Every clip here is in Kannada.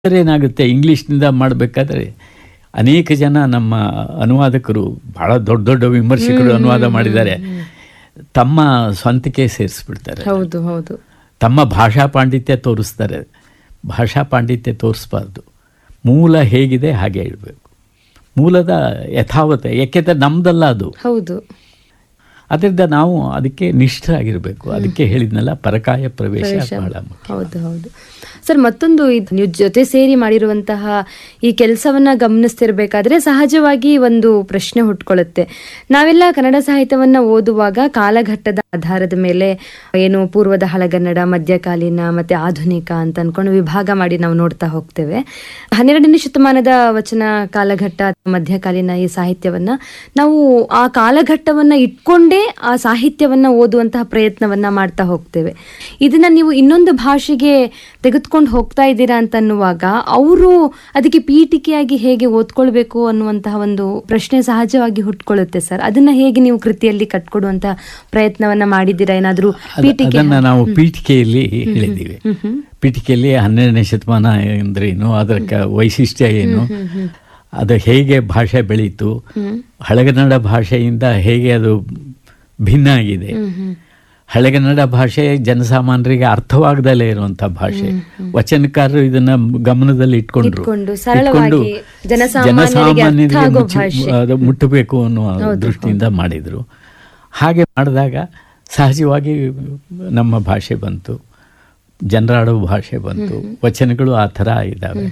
ಆದರೆ ಏನಾಗುತ್ತೆ ಇಂಗ್ಲೀಷ್ನಿಂದ ಮಾಡಬೇಕಾದ್ರೆ ಅನೇಕ ಜನ ನಮ್ಮ ಅನುವಾದಕರು ಬಹಳ ದೊಡ್ಡ ದೊಡ್ಡ ವಿಮರ್ಶಕರು ಅನುವಾದ ಮಾಡಿದ್ದಾರೆ ತಮ್ಮ ಸ್ವಂತಕ್ಕೆ ಸೇರಿಸ್ಬಿಡ್ತಾರೆ ಹೌದು ಹೌದು ತಮ್ಮ ಭಾಷಾ ಪಾಂಡಿತ್ಯ ತೋರಿಸ್ತಾರೆ ಭಾಷಾ ಪಾಂಡಿತ್ಯ ತೋರಿಸ್ಬಾರ್ದು ಮೂಲ ಹೇಗಿದೆ ಹಾಗೆ ಇಡಬೇಕು ಮೂಲದ ಯಥಾವತೆ ಯಾಕೆಂದರೆ ನಮ್ದಲ್ಲ ಅದು ಹೌದು ಅದರಿಂದ ನಾವು ಅದಕ್ಕೆ ನಿಷ್ಠರಾಗಿರಬೇಕು ಅದಕ್ಕೆ ಹೇಳಿದ್ನಲ್ಲ ಪರಕಾಯ ಪ್ರವೇಶ ಬಹಳ ಮುಖ್ಯ ಹೌದು ಹೌದು ಸರ್ ಮತ್ತೊಂದು ಇದ್- ನೀವು ಜೊತೆ ಸೇರಿ ಮಾಡಿರುವಂತಹ ಈ ಕೆಲಸವನ್ನ ಗಮನಿಸ್ತಿರ್ಬೇಕಾದ್ರೆ ಸಹಜವಾಗಿ ಒಂದು ಪ್ರಶ್ನೆ ಹುಟ್ಕೊಳ್ಳುತ್ತೆ ನಾವೆಲ್ಲ ಕನ್ನಡ ಸಾಹಿತ್ಯವನ್ನ ಓದುವಾಗ ಕಾಲಘಟ್ಟದ ಆಧಾರದ ಮೇಲೆ ಏನು ಪೂರ್ವದ ಹಳಗನ್ನಡ ಮಧ್ಯಕಾಲೀನ ಮತ್ತೆ ಆಧುನಿಕ ಅಂತ ಅನ್ಕೊಂಡು ವಿಭಾಗ ಮಾಡಿ ನಾವು ನೋಡ್ತಾ ಹೋಗ್ತೇವೆ ಹನ್ನೆರಡನೇ ಶತಮಾನದ ವಚನ ಕಾಲಘಟ್ಟ ಅಥವಾ ಮಧ್ಯಕಾಲೀನ ಈ ಸಾಹಿತ್ಯವನ್ನ ನಾವು ಆ ಕಾಲಘಟ್ಟವನ್ನ ಇಟ್ಕೊಂಡೇ ಆ ಸಾಹಿತ್ಯವನ್ನ ಓದುವಂತಹ ಪ್ರಯತ್ನವನ್ನ ಮಾಡ್ತಾ ಹೋಗ್ತೇವೆ ಇದನ್ನ ನೀವು ಇನ್ನೊಂದು ಭಾಷೆಗೆ ತೆಗೆದುಕೊಂಡು ಹೋಗ್ತಾ ಇದ್ದೀರಾ ಅಂತ ಅನ್ನುವಾಗ ಅವರು ಅದಕ್ಕೆ ಪೀಠಿಕೆಯಾಗಿ ಹೇಗೆ ಓದ್ಕೊಳ್ಬೇಕು ಅನ್ನುವಂತಹ ಒಂದು ಪ್ರಶ್ನೆ ಸಹಜವಾಗಿ ಹುಟ್ಕೊಳ್ಳುತ್ತೆ ಸರ್ ಅದನ್ನ ಹೇಗೆ ನೀವು ಕೃತಿಯಲ್ಲಿ ಕಟ್ಕೊಡುವಂತಹ ಪ್ರಯತ್ನವನ್ನ ಮಾಡಿದ್ದೀರಾ ಏನಾದ್ರೂ ಅದ- ಪೀಠಿಕೆ ಅದನ್ನ ನಾವು ಪೀಠಿಕೆಯಲ್ಲಿ ಹೇಳಿದ್ದೀವಿ ಪೀಠಿಕೆಯಲ್ಲಿ ಹನ್ನೆರಡನೇ ಶತಮಾನ ಅಂದ್ರೇನು ಅದರ ಕ- ವೈಶಿಷ್ಟ್ಯ ಏನು ಅದು ಹೇಗೆ ಭಾಷೆ ಬೆಳೀತು ಹಳೆಗನ್ನಡ ಭಾಷೆಯಿಂದ ಹೇಗೆ ಅದು ಭಿನ್ನ ಆಗಿದೆ ಹಳೆಗನ್ನಡ ಭಾಷೆ ಜನಸಾಮಾನ್ಯರಿಗೆ ಅರ್ಥವಾಗದಲ್ಲೇ ಇರುವಂತ ಭಾಷೆ ವಚನಕಾರರು ಇದನ್ನ ಗಮನದಲ್ಲಿ ಇಟ್ಕೊಂಡ್ರು ಇಟ್ಕೊಂಡು ಸರಳವಾಗಿ ಜನಸಾಮಾನ್ಯರಿಗೆ ಅರ್ಥ ಆಗೋ ಮುಚ್ಚಿ- ಭಾಷೆ. ಅದು ಮುಟ್ಟಬೇಕು ಅನ್ನುವ ದೃಷ್ಟಿಯಿಂದ ಮಾಡಿದರು ಹಾಗೆ ಮಾಡಿದಾಗ ಸಹಜವಾಗಿ ನಮ್ಮ ಭಾಷೆ ಬಂತು ಜನರಾಡೋ ಭಾಷೆ ಬಂತು ವಚನಗಳು ಆ ಥರ ಇದ್ದಾವೆ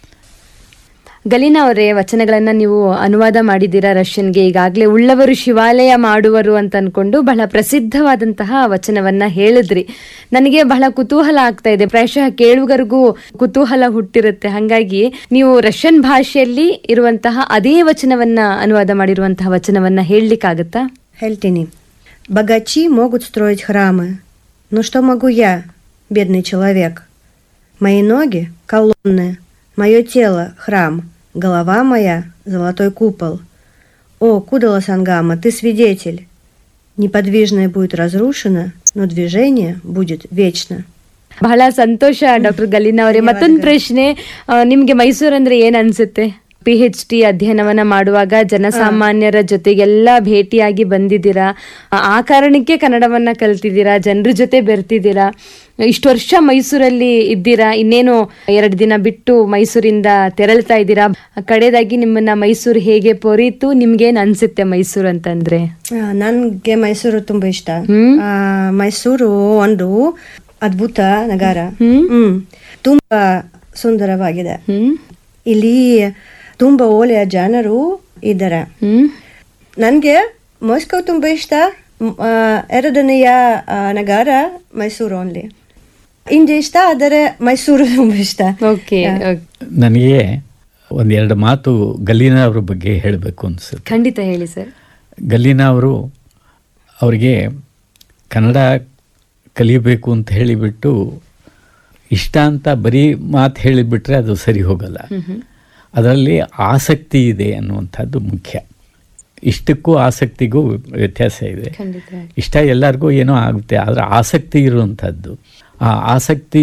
ಗಲೀನಾ ಅವರೇ ವಚನಗಳನ್ನ ನೀವು ಅನುವಾದ ಮಾಡಿದ್ದೀರಾ ರಷ್ಯನ್ಗೆ ಈಗಾಗಲೇ ಉಳ್ಳವರು ಶಿವಾಲಯ ಮಾಡುವರು ಅಂತ ಅನ್ಕೊಂಡು ಬಹಳ ಪ್ರಸಿದ್ಧವಾದಂತಹ ವಚನವನ್ನ ಹೇಳಿದ್ರಿ ನನಗೆ ಬಹಳ ಕುತೂಹಲ ಆಗ್ತಾ ಇದೆ ಪ್ರಾಯಶಃ ಕೇಳುಗರಿಗೂ ಕುತೂಹಲ ಹುಟ್ಟಿರುತ್ತೆ ಹಾಗಾಗಿ ನೀವು ರಷ್ಯನ್ ಭಾಷೆಯಲ್ಲಿ ಇರುವಂತಹ ಅದೇ ವಚನವನ್ನ ಅನುವಾದ ಮಾಡಿರುವಂತಹ ವಚನವನ್ನ ಹೇಳಲಿಕ್ಕಾಗತ್ತಾ Хельтини. Богачи могут строить храмы. Но что могу я, бедный человек? Мои ноги — колонны, мое тело — храм, голова моя — золотой купол. О, Кудала Сангама, ты свидетель. Неподвижное будет разрушено, но движение будет вечно. ಬಹಳ ಸಂತೋಷ ಡಾಕ್ಟರ್ ಗಲೀನಾ ಅವರೇ ಮತ್ತೊಂದು ಪ್ರಶ್ನೆ ಆ, ನಿಮ್ಗೆ ಮೈಸೂರು ಅಂದ್ರೆ ಏನ್ ಅನ್ಸುತ್ತೆ ಪಿ ಎಚ್ ಡಿ ಅಧ್ಯಯನವನ್ನ ಮಾಡುವಾಗ ಜನಸಾಮಾನ್ಯರ ಜೊತೆಗೆಲ್ಲ ಭೇಟಿಯಾಗಿ ಬಂದಿದ್ದೀರಾ ಆ- ಆ ಕಾರಣಕ್ಕೆ ಕನ್ನಡವನ್ನ ಕಲ್ತಿದ್ದೀರಾ ಜನರ ಜೊತೆ ಬೆರ್ತಿದ್ದೀರಾ ಇಷ್ಟು ವರ್ಷ ಮೈಸೂರಲ್ಲಿ ಇದ್ದೀರಾ ಇನ್ನೇನು ಎರಡು ದಿನ ಬಿಟ್ಟು ಮೈಸೂರಿಂದ ತೆರಳ್ತಾ ಇದ್ದೀರಾ ಕಡೆದಾಗಿ ನಿಮ್ಮನ್ನ ಮೈಸೂರು ಹೇಗೆ ಪೊರೀತು ನಿಮ್ಗೇನ್ ಅನ್ಸುತ್ತೆ ಮೈಸೂರು ಅಂತಂದ್ರೆ ಆ, ನನ್ಗೆ ಮೈಸೂರು ತುಂಬಾ ಇಷ್ಟ ಹ್ಮ್. ಆ, ಮೈಸೂರು ಒಂದು ಅದ್ಭುತ ನಗರ ಹ್ಮ್. ಹ್ಮ್ ತುಂಬಾ ಸುಂದರವಾಗಿದೆ ಹ್ಮ್ ಇಲ್ಲಿ ತುಂಬಾ ಒಳ್ಳೆಯ ಜನರು ಇದ್ದಾರೆ ಹ್ಮ್ ನನಗೆ ಮಾಸ್ಕೋ ತುಂಬಾ ಇಷ್ಟ ಮ್, ಆ, ಎರಡನೆಯ ಆ, ನಗರ ಮೈಸೂರು ಓನ್ಲಿ ಇಂಡಿಯಾ ಇಷ್ಟ ಆದರೆ ಮೈಸೂರು ತುಂಬಾ ಇಷ್ಟ ಓಕೆ ನನಗೆ ಒಂದೆರಡು ಮಾತು ಗಲೀನಾ ಅವ್ರ ಬಗ್ಗೆ ಹೇಳಬೇಕು ಅನಿಸುತ್ತೆ ಖಂಡಿತ ಹೇಳಿ ಸರ್ ಗಲೀನಾ ಅವರು ಅವರಿಗೆ ಕನ್ನಡ ಕಲಿಯಬೇಕು ಅಂತ ಹೇಳಿಬಿಟ್ಟು ಇಷ್ಟ ಅಂತ ಬರೀ ಮಾತು ಹೇಳಿಬಿಟ್ರೆ ಅದು ಸರಿ ಹೋಗಲ್ಲ ಅದರಲ್ಲಿ ಆಸಕ್ತಿ ಇದೆ ಅನ್ನುವಂಥದ್ದು ಮುಖ್ಯ ಇಷ್ಟಕ್ಕೂ ಆಸಕ್ತಿಗೂ ವ್ಯತ್ಯಾಸ ಇದೆ ಖಂಡಿತ ಇಷ್ಟ ಎಲ್ಲರಿಗೂ ಏನೋ ಆಗುತ್ತೆ ಆದರೆ ಆಸಕ್ತಿ ಇರುವಂಥದ್ದು ಆ ಆಸಕ್ತಿ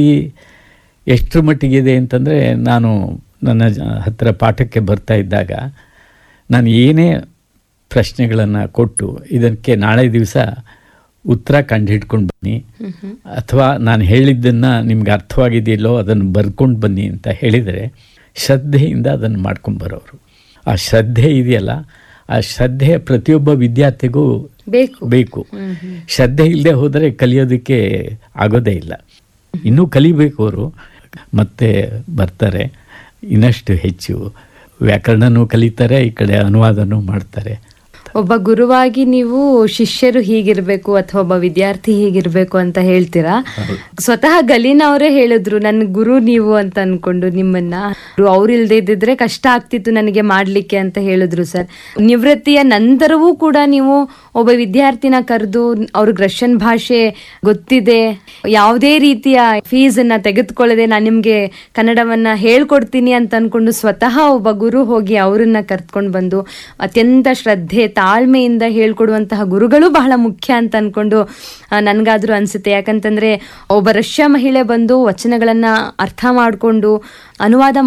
ಎಷ್ಟರ ಮಟ್ಟಿಗಿದೆ ಅಂತಂದರೆ ನಾನು ನನ್ನ ಜ- ಹತ್ತಿರ ಪಾಠಕ್ಕೆ ಬರ್ತಾ ಇದ್ದಾಗ ನಾನು ಏನೇ ಪ್ರಶ್ನೆಗಳನ್ನು ಕೊಟ್ಟು ಇದಕ್ಕೆ ನಾಳೆ ದಿವಸ ಉತ್ತರ ಕಂಡುಹಿಡ್ಕೊಂಡು ಬನ್ನಿ ಅಥವಾ ನಾನು ಹೇಳಿದ್ದನ್ನು ನಿಮ್ಗೆ ಅರ್ಥವಾಗಿದೆಯಲ್ಲೋ ಅದನ್ನು ಬರ್ಕೊಂಡು ಬನ್ನಿ ಅಂತ ಹೇಳಿದರೆ ಶ್ರದ್ಧೆಯಿಂದ ಅದನ್ನು ಮಾಡ್ಕೊಂಬರೋರು ಆ ಶ್ರದ್ಧೆ ಇದೆಯಲ್ಲ ಆ ಶ್ರದ್ಧೆ ಪ್ರತಿಯೊಬ್ಬ ವಿದ್ಯಾರ್ಥಿಗೂ ಬೇಕು ಬೇಕು ಶ್ರದ್ಧೆ ಇಲ್ಲದೆ ಹೋದರೆ ಕಲಿಯೋದಕ್ಕೆ ಆಗೋದೇ ಇಲ್ಲ ಇನ್ನೂ ಕಲಿಬೇಕು ಅವರು ಮತ್ತೆ ಬರ್ತಾರೆ ಇನ್ನಷ್ಟು ಹೆಚ್ಚು ವ್ಯಾಕರಣನೂ ಕಲಿತಾರೆ ಈ ಕಡೆ ಅನುವಾದನೂ ಮಾಡ್ತಾರೆ ಒಬ್ಬ ಗುರುವಾಗಿ ನೀವು ಶಿಷ್ಯರು ಹೀಗಿರ್ಬೇಕು ಅಥವಾ ಒಬ್ಬ ವಿದ್ಯಾರ್ಥಿ ಹೀಗಿರ್ಬೇಕು ಅಂತ ಹೇಳ್ತೀರಾ ಸ್ವತಃ ಗಲೀನಾ ಅವರೇ ಹೇಳಿದ್ರು ನನ್ನ ಗುರು ನೀವು ಅಂತ ಅನ್ಕೊಂಡು ನಿಮ್ಮನ್ನ ಅವ್ರು ಇಲ್ದೇ ಇದ್ದಿದ್ರೆ ಕಷ್ಟ ಆಗ್ತಿತ್ತು ನನಗೆ ಮಾಡ್ಲಿಕ್ಕೆ ಅಂತ ಹೇಳಿದ್ರು ಸರ್ ನಿವೃತ್ತಿಯ ನಂತರವೂ ಕೂಡ ನೀವು ಒಬ್ಬ ವಿದ್ಯಾರ್ಥಿನ ಕರೆದು ಅವ್ರಿಗೆ ರಷ್ಯನ್ ಭಾಷೆ ಗೊತ್ತಿದೆ ಯಾವುದೇ ರೀತಿಯ ಫೀಸ್ ಅನ್ನ ತೆಗೆದುಕೊಳ್ಳದೆ ನಾನು ನಿಮ್ಗೆ ಕನ್ನಡವನ್ನ ಹೇಳ್ಕೊಡ್ತೀನಿ ಅಂತ ಅನ್ಕೊಂಡು ಸ್ವತಃ ಒಬ್ಬ ಗುರು ಹೋಗಿ ಅವರನ್ನ ಕರ್ತ್ಕೊಂಡು ಬಂದು ಅತ್ಯಂತ ಶ್ರದ್ಧೆ ತಾಳ್ಮೆಯಿಂದ ಹೇಳ್ಕೊಡುವಂತಹ ಗುರುಗಳು ಬಹಳ ಮುಖ್ಯ ಅಂತ ಅನ್ಕೊಂಡು ಆ, ನನ್ಗಾದ್ರೂ ಅನ್ಸುತ್ತೆ ಯಾಕಂತಂದ್ರೆ ಒಬ್ಬ ರಷ್ಯಾ ಮಹಿಳೆ ಬಂದು ವಚನಗಳನ್ನ ಅರ್ಥ ಮಾಡ್ಕೊಂಡು ಅನುವಾದ